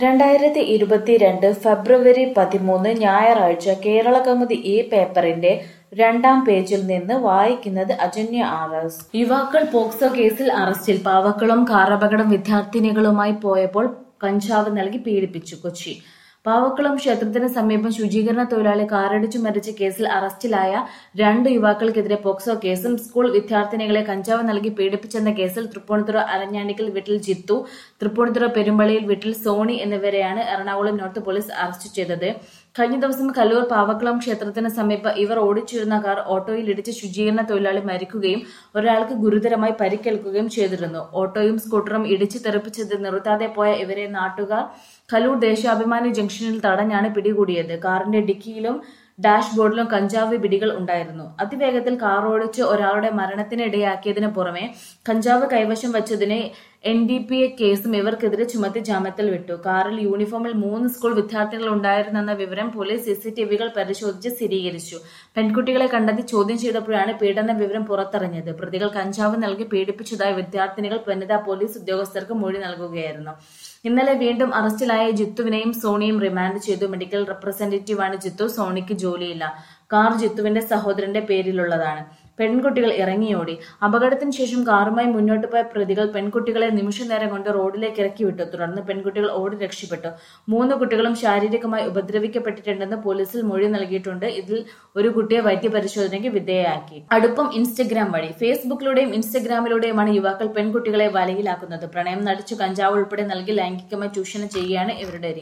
രണ്ടായിരത്തി ഇരുപത്തിരണ്ട് ഫെബ്രുവരി പതിമൂന്ന് ഞായറാഴ്ച കേരളകൗമുദി ഈ പേപ്പറിന്റെ രണ്ടാം പേജിൽ നിന്ന് വായിക്കുന്നത് അജന്യ ആർ എസ് യുവാക്കൾ പോക്സോ കേസിൽ അറസ്റ്റിൽ പാവക്കുളം കാറപകടം വിദ്യാർത്ഥിനികളുമായി പോയപ്പോൾ കഞ്ചാവ് നൽകി പീഡിപ്പിച്ചു കൊച്ചി പാവക്കുളം ക്ഷേത്രത്തിന് സമീപം ശുചീകരണ തൊഴിലാളി കാറിടിച്ചു മരിച്ച കേസിൽ അറസ്റ്റിലായ രണ്ട് യുവാക്കൾക്കെതിരെ പോക്സോ കേസും സ്കൂൾ വിദ്യാർത്ഥിനികളെ കഞ്ചാവ് നൽകി പീഡിപ്പിച്ചെന്ന കേസിൽ തൃപ്പൂണിത്തുറ അരഞ്ഞാണിക്കൽ വീട്ടിൽ ജിത്തു തൃപ്പൂണിത്തുറ പെരുമ്പള്ളിയിൽ വീട്ടിൽ സോണി എന്നിവരെയാണ് എറണാകുളം നോർത്ത് പോലീസ് അറസ്റ്റ് ചെയ്തത് കഴിഞ്ഞ ദിവസം കല്ലൂർ പാവക്കുളം ക്ഷേത്രത്തിന് സമീപം ഇവർ ഓടിച്ചിരുന്ന കാർ ഓട്ടോയിൽ ഇടിച്ച് ശുചീകരണ തൊഴിലാളി മരിക്കുകയും ഒരാൾക്ക് ഗുരുതരമായി പരിക്കേൽക്കുകയും ചെയ്തിരുന്നു ഓട്ടോയും സ്കൂട്ടറും ഇടിച്ചു തെറിപ്പിച്ചത് നിർത്താതെ പോയ ഇവരെ നാട്ടുകാർ കലൂർ ദേശാഭിമാനി ജംഗ്ഷനിൽ തടഞ്ഞാണ് പിടികൂടിയത് കാറിന്റെ ഡിക്കിയിലും ഡാഷ്ബോർഡിലും കഞ്ചാവ് പിടികൾ ഉണ്ടായിരുന്നു അതിവേഗത്തിൽ കാർ ഓടിച്ച് ഒരാളുടെ മരണത്തിന് ഇടയാക്കിയതിനു പുറമെ കഞ്ചാവ് കൈവശം വച്ചതിന് എൻ ഡി പി എ കേസും ഇവർക്കെതിരെ ചുമത്തി ജാമ്യത്തിൽ വിട്ടു കാറിൽ യൂണിഫോമിൽ മൂന്ന് സ്കൂൾ വിദ്യാർത്ഥികൾ ഉണ്ടായിരുന്നെന്ന വിവരം പോലീസ് സിസിടിവികൾ പരിശോധിച്ച് സ്ഥിരീകരിച്ചു പെൺകുട്ടികളെ കണ്ടെത്തി ചോദ്യം ചെയ്തപ്പോഴാണ് പീഡന വിവരം പുറത്തറിഞ്ഞത് പ്രതികൾ കഞ്ചാവ് നൽകി പീഡിപ്പിച്ചതായി വിദ്യാർത്ഥിനികൾ വനിതാ പോലീസ് ഉദ്യോഗസ്ഥർക്ക് മൊഴി നൽകുകയായിരുന്നു ഇന്നലെ വീണ്ടും അറസ്റ്റിലായ ജിത്തുവിനെയും സോണിയും റിമാൻഡ് ചെയ്തു മെഡിക്കൽ റെപ്രസെന്റേറ്റീവാണ് ജിത്തു സോണിക്ക് ജോലിയില്ല കാർ ജിത്തുവിന്റെ സഹോദരന്റെ പേരിലുള്ളതാണ് പെൺകുട്ടികൾ ഇറങ്ങിയോടി അപകടത്തിന് ശേഷം കാറുമായി മുന്നോട്ട് പോയ പ്രതികൾ പെൺകുട്ടികളെ നിമിഷനേരം കൊണ്ട് റോഡിലേക്ക് ഇറക്കി വിട്ടു തുടർന്ന് പെൺകുട്ടികൾ ഓടി രക്ഷപ്പെട്ടു മൂന്ന് കുട്ടികളും ശാരീരികമായി ഉപദ്രവിക്കപ്പെട്ടിട്ടുണ്ടെന്ന് പോലീസിൽ മൊഴി നൽകിയിട്ടുണ്ട് ഇതിൽ ഒരു കുട്ടിയെ വൈദ്യപരിശോധനയ്ക്ക് വിധേയയാക്കി അടുപ്പം ഇൻസ്റ്റഗ്രാം വഴി ഫേസ്ബുക്കിലൂടെയും ഇൻസ്റ്റഗ്രാമിലൂടെയുമാണ് യുവാക്കൾ പെൺകുട്ടികളെ വലയിലാക്കുന്നത് പ്രണയം നടിച്ചു കഞ്ചാവ് ഉൾപ്പെടെ നൽകി ലൈംഗികമായി ചൂഷണം ചെയ്യുകയാണ് ഇവരുടെ രീതി